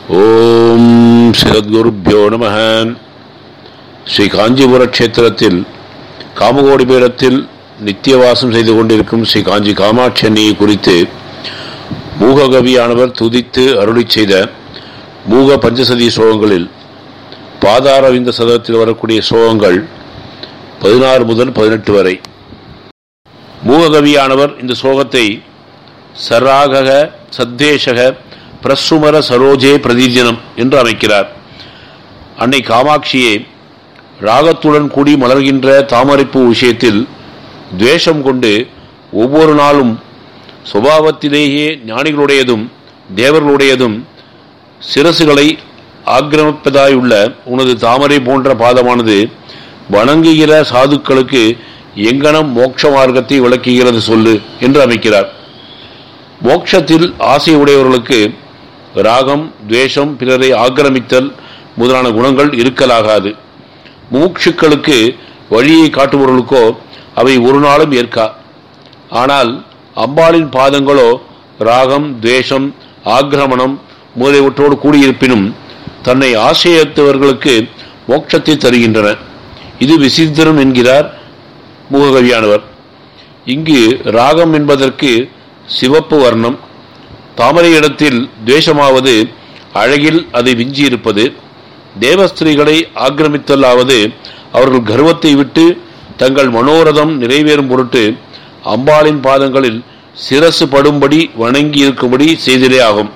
ஓம் சிவத்குருப்பியோ நம ஸ்ரீ காஞ்சிபுர க்ஷேத்திரத்தில் காமகோடி பீடத்தில் நித்தியவாசம் செய்து கொண்டிருக்கும் ஸ்ரீ காஞ்சி காமாட்சி அன்னையை குறித்து மூககவியானவர் துதித்து அருளிச் செய்த மூக பஞ்சசதி சோகங்களில் பாதாரவிந்த சதத்தில் வரக்கூடிய சோகங்கள் பதினாறு முதல் பதினெட்டு வரை மூககவியானவர் இந்த சோகத்தை சராகக சத்தேசக பிரசுமர சரோஜே பிரதிஜனம் என்று அமைக்கிறார் அன்னை காமாட்சியே ராகத்துடன் கூடி மலர்கின்ற தாமரைப்பூ விஷயத்தில் துவேஷம் கொண்டு ஒவ்வொரு நாளும் சுபாவத்திலேயே ஞானிகளுடையதும் தேவர்களுடையதும் சிரசுகளை ஆக்கிரமிப்பதாயுள்ள உனது தாமரை போன்ற பாதமானது வணங்குகிற சாதுக்களுக்கு எங்கனம் மோட்ச மார்க்கத்தை விளக்குகிறது சொல்லு என்று அமைக்கிறார் மோட்சத்தில் ஆசை உடையவர்களுக்கு ராகம் துவேஷம் பிறரை ஆக்கிரமித்தல் முதலான குணங்கள் இருக்கலாகாது மூக்ஷுக்களுக்கு வழியை காட்டுபவர்களுக்கோ அவை ஒரு நாளும் ஏற்கா ஆனால் அம்பாளின் பாதங்களோ ராகம் துவேஷம் ஆக்கிரமணம் முதலியவற்றோடு கூடியிருப்பினும் தன்னை ஆசையத்தவர்களுக்கு மோட்சத்தை தருகின்றன இது விசித்திரம் என்கிறார் மூககவியானவர் இங்கு ராகம் என்பதற்கு சிவப்பு வர்ணம் தாமரை இடத்தில் துவேஷமாவது அழகில் அதை விஞ்சியிருப்பது தேவஸ்திரீகளை ஆக்கிரமித்தலாவது அவர்கள் கர்வத்தை விட்டு தங்கள் மனோரதம் நிறைவேறும் பொருட்டு அம்பாளின் பாதங்களில் சிரசு படும்படி வணங்கி இருக்கும்படி செய்திலே ஆகும்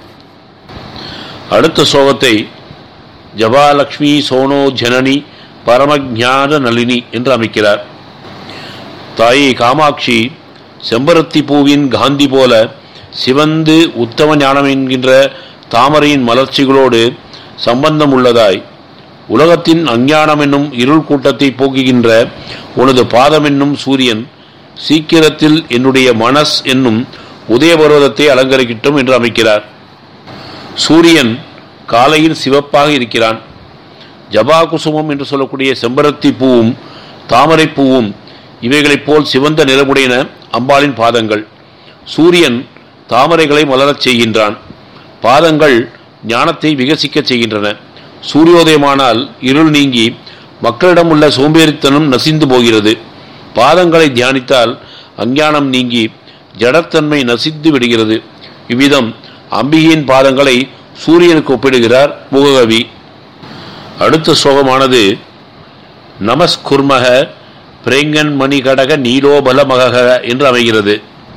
அடுத்த சோகத்தை ஜபாலக்ஷ்மி சோனோ ஜனனி பரமஜான நளினி என்று அமைக்கிறார் தாயை காமாட்சி செம்பருத்தி பூவின் காந்தி போல சிவந்து உத்தம ஞானம் என்கின்ற தாமரையின் மலர்ச்சிகளோடு சம்பந்தம் உள்ளதாய் உலகத்தின் அஞ்ஞானம் என்னும் இருள் கூட்டத்தை போக்குகின்ற உனது பாதம் என்னும் சூரியன் சீக்கிரத்தில் என்னுடைய மனஸ் என்னும் உதயபர்வதத்தை அலங்கரிக்கட்டும் என்று அமைக்கிறார் சூரியன் காலையில் சிவப்பாக இருக்கிறான் ஜபா குசுமம் என்று சொல்லக்கூடிய செம்பருத்தி பூவும் தாமரை பூவும் இவைகளைப் போல் சிவந்த நிறமுடையன அம்பாளின் பாதங்கள் சூரியன் தாமரைகளை மலரச் செய்கின்றான் பாதங்கள் ஞானத்தை விகசிக்கச் செய்கின்றன சூரியோதயமானால் இருள் நீங்கி மக்களிடம் உள்ள சோம்பேறித்தனம் நசிந்து போகிறது பாதங்களை தியானித்தால் அஞ்ஞானம் நீங்கி ஜடத்தன்மை நசித்து விடுகிறது இவ்விதம் அம்பிகையின் பாதங்களை சூரியனுக்கு ஒப்பிடுகிறார் முககவி அடுத்த சோகமானது நமஸ்குர்மக பிரேங்கன் மணிகடக நீலோபலமக என்று அமைகிறது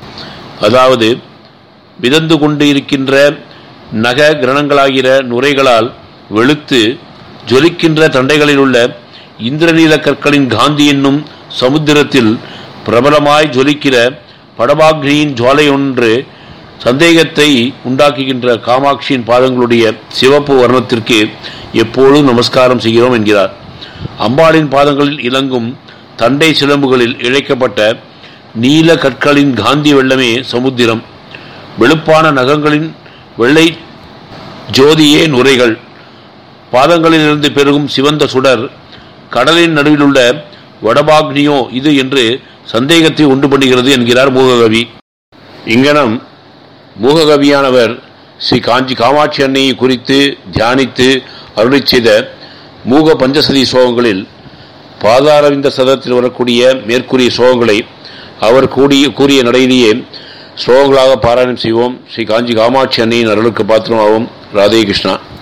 அதாவது மிதந்து கொண்டு இருக்கின்ற நக கிரணங்களாகிற நுரைகளால் வெளுத்து ஜொலிக்கின்ற தண்டைகளில் உள்ள இந்திரநீல கற்களின் காந்தி என்னும் சமுத்திரத்தில் பிரபலமாய் ஜொலிக்கிற படபாக்னியின் ஜுவாலை ஒன்று சந்தேகத்தை உண்டாக்குகின்ற காமாட்சியின் பாதங்களுடைய சிவப்பு வர்ணத்திற்கு எப்போதும் நமஸ்காரம் செய்கிறோம் என்கிறார் அம்பாளின் பாதங்களில் இலங்கும் தண்டை சிலம்புகளில் இழைக்கப்பட்ட நீல கற்களின் காந்தி வெள்ளமே சமுத்திரம் வெளுப்பான நகங்களின் வெள்ளை ஜோதியே நுரைகள் பாதங்களிலிருந்து பெருகும் சிவந்த சுடர் கடலின் நடுவிலுள்ள வடபாக்னியோ இது என்று சந்தேகத்தை உண்டு பண்ணுகிறது என்கிறார் மூககவி இங்கனம் மூககவியானவர் ஸ்ரீ காஞ்சி காமாட்சி அன்னையை குறித்து தியானித்து அருளை செய்த மூக பஞ்சசதி சோகங்களில் பாதாரவிந்த சதத்தில் வரக்கூடிய மேற்கூறிய சோகங்களை அவர் கூடிய கூறிய நடையிலேயே ஸ்லோகங்களாக பாராயணம் செய்வோம் ஸ்ரீ காஞ்சி காமாட்சி அன்னையின் அருளுக்கு பாத்திரமாகும் ராதே கிருஷ்ணா